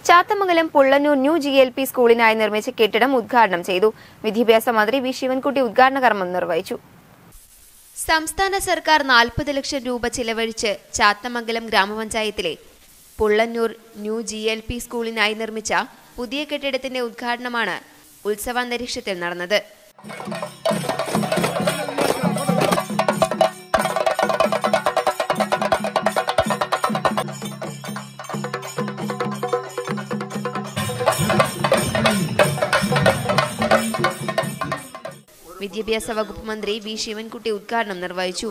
Chathamangalam Pullannur new G L P സ്കൂളിനായി നിർമ്മിച്ച കെട്ടിടം ഉദ്ഘാടനം ചെയ്തു വിദ്യാഭ്യാസ മന്ത്രി വി ശിവൻകുട്ടി ഉദ്ഘാടന കർമ്മം നിർവഹിച്ചു സംസ്ഥാന സർക്കാർ നാൽപ്പത് ലക്ഷം രൂപ ചിലവഴിച്ച് ചാത്തമംഗലം ഗ്രാമപഞ്ചായത്തിലെ Pullannur new G L P സ്കൂളിനായി നിർമ്മിച്ച പുതിയ കെട്ടിടത്തിന്റെ ഉദ്ഘാടനമാണ് ഉത്സവാന്തരീക്ഷത്തിൽ നടന്നത് വിദ്യാഭ്യാസ വകുപ്പ് മന്ത്രി വി ശിവൻകുട്ടി ഉദ്ഘാടനം നിർവഹിച്ചു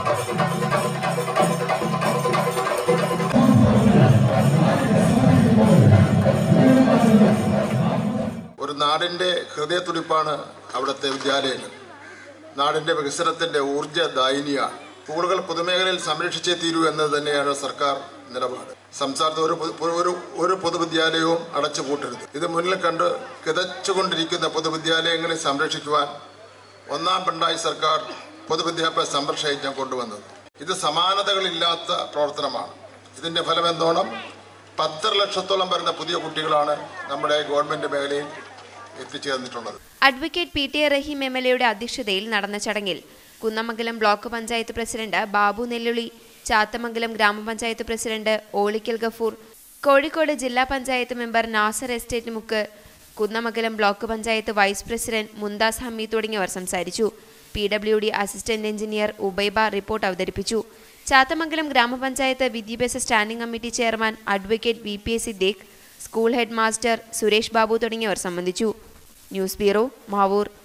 ഒരു നാടിന്റെ ഹൃദയത്തുടിപ്പാണ് അവിടുത്തെ വിദ്യാലയങ്ങൾ നാടിന്റെ വികസനത്തിന്റെ ഊർജ്ജദായിനിയാണ് സ്കൂളുകൾ പൊതുമേഖലയിൽ സംരക്ഷിച്ചേ തീരൂ എന്നത് തന്നെയാണ് സർക്കാർ നിലപാട് സംസ്ഥാനത്ത് ഒരു പൊതു- ഒരു ഒരു പൊതുവിദ്യാലയവും അടച്ചുപൂട്ടരുത് ഇത് മുന്നിൽ കണ്ട് കിതച്ചുകൊണ്ടിരിക്കുന്ന പൊതുവിദ്യാലയങ്ങളെ സംരക്ഷിക്കുവാൻ ഒന്നാം പിണറായി സർക്കാർ പൊതുവിദ്യാഭ്യാസ സംരക്ഷണ യജ്ഞം കൊണ്ടുവന്നത് ഇത് സമാനതകളില്ലാത്ത പ്രവർത്തനമാണ് ഇതിന്റെ ഫലം എന്തോണം പത്തര ലക്ഷത്തോളം വരുന്ന പുതിയ കുട്ടികളാണ് നമ്മുടെ ഗവൺമെന്റ് മേഖലയിൽ എത്തിച്ചേർന്നിട്ടുള്ളത് advocate P T A Rahim M L എയുടെ അധ്യക്ഷതയിൽ നടന്ന ചടങ്ങിൽ കുന്നമംഗലം ബ്ലോക്ക് പഞ്ചായത്ത് പ്രസിഡന്റ് ബാബു നെല്ലുളി ചാത്തമംഗലം ഗ്രാമപഞ്ചായത്ത് പ്രസിഡന്റ് ഓളിക്കൽ ഗഫൂർ കോഴിക്കോട് ജില്ലാ panchayat member Nasar estate Mukku Kunnamangalam block panchayat vice president Mumtaz Hameed തുടങ്ങിയവർ സംസാരിച്ചു P W D assistant engineer Ubaiba report അവതരിപ്പിച്ചു ചാത്തമംഗലം ഗ്രാമപഞ്ചായത്ത് വിദ്യാഭ്യാസ standing committee chairman advocate V P A Siddique school head master Suresh Babu തുടങ്ങിയവർ സംബന്ധിച്ചു ന്യൂസ് ബ്യൂറോ മാവൂർ